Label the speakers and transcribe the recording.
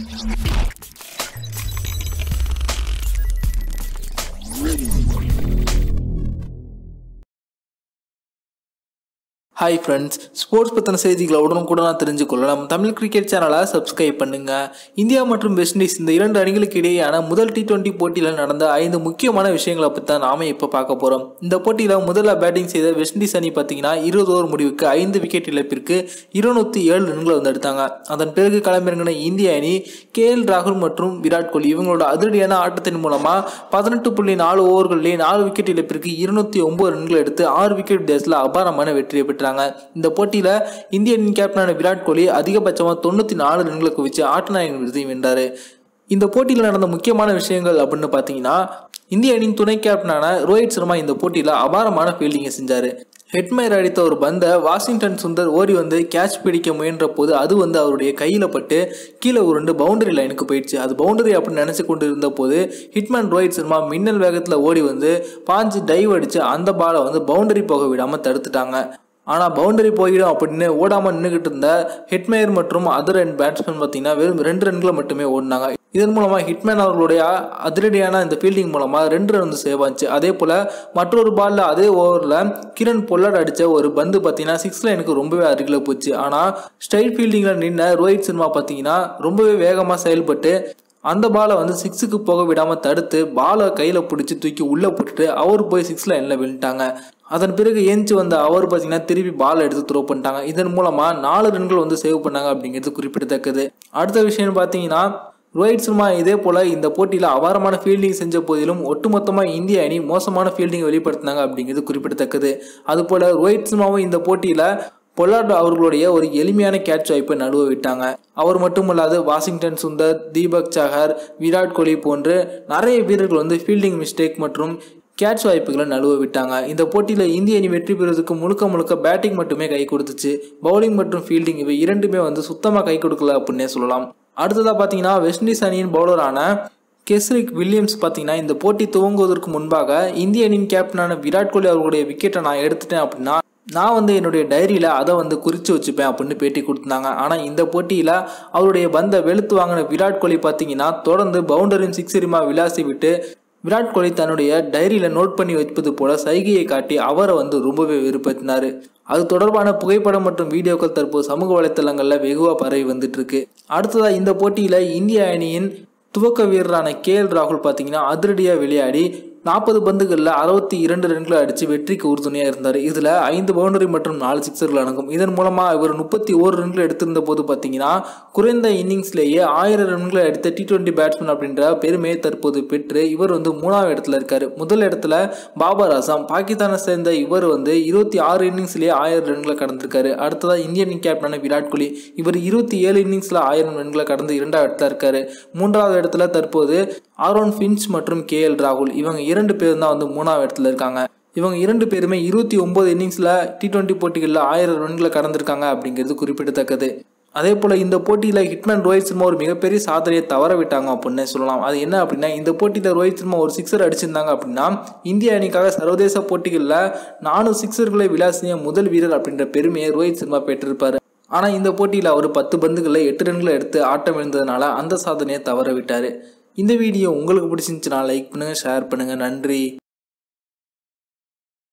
Speaker 1: hi friends sports பற்றின செய்திகளை உடனுக்குடனாக தெரிஞ்சுக்கொள்ள நம்ம தமிழ் கிரிக்கெட் சேனலை சப்ஸ்கிரைப் பண்ணுங்க இந்தியா மற்றும் வெஸ்ட் இண்டீஸ் இந்த இரண்டு அணிகளுக்கு இடையேயான முதல் டி டுவெண்ட்டி போட்டியில் நடந்த ஐந்து முக்கியமான விஷயங்களை பற்றி தான் நாம இப்போ பார்க்க போகிறோம் இந்த போட்டியில் முதல்ல பேட்டிங் செய்த வெஸ்ட் இண்டீஸ் அணி பார்த்தீங்கன்னா இருபது ஓவர் முடிவுக்கு ஐந்து விக்கெட் இழப்பிற்கு இருநூத்தி ஏழு ரன்களை வந்து எடுத்தாங்க அதன் பிறகு களமிறங்கின இந்திய அணி கே எல் ராகுல் மற்றும் விராட் கோலி இவங்களோட அதிரடியான ஆட்டத்தின் மூலமாக பதினெட்டு புள்ளி நாலு ஓவர்களிலே நாலு விக்கெட் இழப்பிற்கு இருநூத்தி ஒன்பது ரன்கள் எடுத்து ஆறு விக்கெட் வித்தியாசத்தில் அபாரமான வெற்றியை பெற்றாங்க இந்த போட்டியில் இந்திய அணியின் கேப்டனான விராட் கோலி அதிகபட்சமாக தொண்ணூற்றி நாலு ரன்களுக்கு வச்சு ஆட்ட நாயகன் விருதையும் வென்றார் இந்த போட்டியில் நடந்த முக்கியமான விஷயங்கள் அப்படின்னு பார்த்தீங்கன்னா இந்திய அணியின் துணை கேப்டனான ரோஹித் சர்மா இந்த போட்டியில் அபாரமான ஃபீல்டிங்கை செஞ்சார் ஹெட்மயர் அடித்த ஒரு பந்தை வாஷிங்டன் சுந்தர் ஓடி வந்து கேட்ச் பிடிக்க முயன்ற போது அது வந்து அவருடைய கையில் பட்டு கீழே உருண்டு பவுண்டரி லைனுக்கு போயிடுச்சு அது பவுண்டரி அப்படின்னு நினச்சி கொண்டு இருந்த போது ஹிட்மேன் ரோஹித் சர்மா மின்னல் வேகத்தில் ஓடி வந்து பாஞ்சு டைவ் அடித்து அந்த பாலை வந்து பவுண்டரி போக விடாமல் தடுத்துட்டாங்க ஆனால் பவுண்டரி போயிடும் அப்படின்னு ஓடாமல் நின்றுக்கிட்டு இருந்த ஹிட்மேயர் மற்றும் அதர் அண்ட் பேட்ஸ்மேன் பார்த்தீங்கன்னா வெறும் ரெண்டு ரன்களை மட்டுமே ஓடினாங்க இதன் மூலமாக ஹிட்மேன் அவர்களுடைய அதிரடியான இந்த ஃபீல்டிங் மூலமாக ரெண்டு ரன் வந்து சேவ் ஆச்சு அதே போல் மற்றொரு பாலில் அதே ஓவரில் கிரண் பொல்லட் அடித்த ஒரு பந்து பார்த்தீங்கன்னா சிக்ஸ் லைனுக்கு ரொம்பவே அருகில் போச்சு ஆனால் ஸ்ட்ரைட் ஃபீல்டிங்கில் நின்ன ரோஹித் சர்மா பார்த்தீங்கன்னா ரொம்பவே வேகமாக செயல்பட்டு அந்த பாலை வந்து சிக்ஸுக்கு போக விடாமல் தடுத்து பாலை கையில் பிடிச்சி தூக்கி உள்ளே போட்டுட்டு அவர் போய் சிக்ஸ் லைனில் விழுந்துட்டாங்க அதன் பிறகு ஏஞ்சி வந்த அவர் பார்த்தீங்கன்னா திருப்பி பால் எடுத்து த்ரோ பண்ணிட்டாங்க இதன் மூலமாக நாலு ரன்கள் வந்து சேவ் பண்ணாங்க அப்படிங்கிறது குறிப்பிடத்தக்கது அடுத்த விஷயம் பார்த்தீங்கன்னா ரோஹித் சர்மா இதே போல் இந்த போட்டியில் அபாரமான ஃபீல்டிங் செஞ்ச போதிலும் ஒட்டுமொத்தமாக இந்திய அணி மோசமான ஃபீல்டிங் வெளிப்படுத்தினாங்க அப்படிங்கிறது குறிப்பிடத்தக்கது அதுபோல் ரோஹித் சர்மாவும் இந்த போட்டியில் பொல்லார்ட் அவர்களுடைய ஒரு எளிமையான கேட்ச் வாய்ப்பை நடுவ விட்டாங்க அவர் மட்டுமல்லாது வாஷிங்டன் சுந்தர் தீபக் சஹர் விராட் கோலி போன்று நிறைய வீரர்கள் வந்து ஃபீல்டிங் மிஸ்டேக் மற்றும் கேட்ச் வாய்ப்புகளை நழுவ விட்டாங்க இந்த போட்டியில் இந்திய அணி வெற்றி பெறுவதற்கு முழுக்க முழுக்க பேட்டிங் மட்டுமே கை கொடுத்துச்சு பவுலிங் மற்றும் ஃபீல்டிங் இவை இரண்டுமே வந்து சுத்தமாக கை கொடுக்கல அப்படின்னே சொல்லலாம் அடுத்ததாக பார்த்தீங்கன்னா வெஸ்ட் இண்டீஸ் அணியின் பவுலரான கெஸ்ரிக் வில்லியம்ஸ் பார்த்தீங்கன்னா இந்த போட்டி துவங்குவதற்கு முன்பாக இந்திய அணியின் கேப்டனான விராட் கோலி அவர்களுடைய விக்கெட்டை நான் எடுத்துட்டேன் அப்படின்னா நான் வந்து என்னுடைய டைரியில் அதை வந்து குறித்து வச்சுப்பேன் அப்படின்னு பேட்டி கொடுத்தாங்க ஆனால் இந்த போட்டியில் அவருடைய பந்தை வெளுத்து வாங்கின விராட் கோலி பார்த்தீங்கன்னா தொடர்ந்து பவுண்டரின் சிக்ஸரிமா விளாசி விட்டு விராட் கோலி தன்னுடைய டைரியில் நோட் பண்ணி வைப்பது போல சைகையை காட்டி அவரை வந்து ரொம்பவே வெறுப்பேற்றினார் அது தொடர்பான புகைப்படம் மற்றும் வீடியோக்கள் தற்போது சமூக வலைத்தளங்களில் வெகுவாக பரவி வந்துட்டு இருக்கு அடுத்ததாக இந்த போட்டியில் இந்திய அணியின் துவக்க வீரரான கே எல் ராகுல் பார்த்தீங்கன்னா அதிரடியாக விளையாடி நாற்பது பந்துகளில் அறுபத்தி இரண்டு ரன்களை அடித்து வெற்றிக்கு உறுதுணையாக இருந்தார் இதில் ஐந்து பவுண்டரி மற்றும் நாலு சிக்ஸர்கள் அடங்கும் இதன் மூலமாக இவர் முப்பத்தி ஓரு ரன்கள் எடுத்திருந்த போது பார்த்தீங்கன்னா குறைந்த இன்னிங்ஸ்லேயே ஆயிரம் ரன்களை அடித்த டி டுவெண்ட்டி பேட்ஸ்மேன் அப்படின்ற பெருமையை தற்போது பெற்று இவர் வந்து மூணாவது இடத்துல இருக்கார் முதல் இடத்துல பாபர் அசாம் பாகிஸ்தானை சேர்ந்த இவர் வந்து இருபத்தி ஆறு இன்னிங்ஸ்லேயே ஆயிரம் ரன்களை கடந்திருக்காரு அடுத்ததாக இந்தியன் கேப்டனான விராட் கோலி இவர் இருபத்தி ஏழு இன்னிங்ஸில் ஆயிரம் ரன்களை கடந்து இரண்டாவது இடத்துல இருக்காரு மூன்றாவது இடத்துல தற்போது ஆரோன் ஃபின்ச் மற்றும் கே எல் ராகுல் இவங்க இரண்டு பேரும் தான் வந்து மூணாவது இடத்துல இருக்காங்க இவங்க இரண்டு பேருமே இருபத்தி ஒன்பது இன்னிங்ஸில் டி டுவெண்ட்டி போட்டிகளில் ஆயிரம் ரன்களை கடந்திருக்காங்க அப்படிங்கிறது குறிப்பிடத்தக்கது அதே போல் இந்த போட்டியில் ஹிட்மேன் ரோஹித் சர்மா ஒரு மிகப்பெரிய சாதனையை தவற விட்டாங்க அப்படின்னு சொல்லலாம் அது என்ன அப்படின்னா இந்த போட்டியில் ரோஹித் சர்மா ஒரு சிக்ஸர் அடிச்சிருந்தாங்க அப்படின்னா இந்திய அணிக்காக சர்வதேச போட்டிகளில் நானூறு சிக்ஸர்களை விளாசிய முதல் வீரர் அப்படின்ற பெருமையை ரோஹித் சர்மா பெற்றிருப்பார் ஆனால் இந்த போட்டியில் அவர் பத்து பந்துகளில் எட்டு ரன்களை எடுத்து ஆட்டம் எழுந்ததுனால அந்த சாதனையை தவற விட்டார் இந்த வீடியோ உங்களுக்கு பிடிச்சிருந்துச்சுன்னா லைக் பண்ணுங்கள் ஷேர் பண்ணுங்கள் நன்றி